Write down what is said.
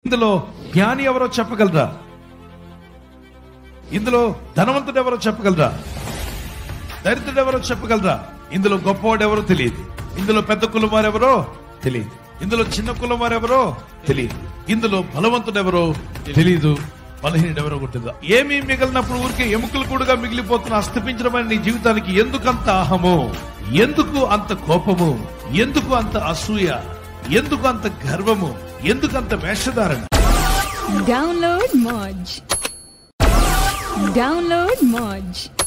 ఇందులో జ్ఞాని ఎవరో చెప్పగలరా ఇందులో ధనవంతుడు ఎవరో చెప్పగలరా దరిద్రుడు ఎవరో చెప్పగలరా ఇందులో గొప్పవాడు ఎవరో తెలియదు ఇందులో పెద్ద కులం వారు ఎవరో తెలియదు ఇందులో చిన్న కులం వారు ఎవరో తెలియదు ఇందులో బలవంతుడు ఎవరో తెలియదు బలహీనుడు ఎవరో కొట్టిందా ఏమీ మిగిలినప్పుడు ఊరికే ఎముకలు కూడా మిగిలిపోతున్న అస్తపించడమైన నీ జీవితానికి ఎందుకు అంత అహము ఎందుకు అంత కోపము ఎందుకు అంత అసూయ ఎందుకు అంత గర్వము ఎందుకు అంత వేషధారణ Download Moj. Download Moj.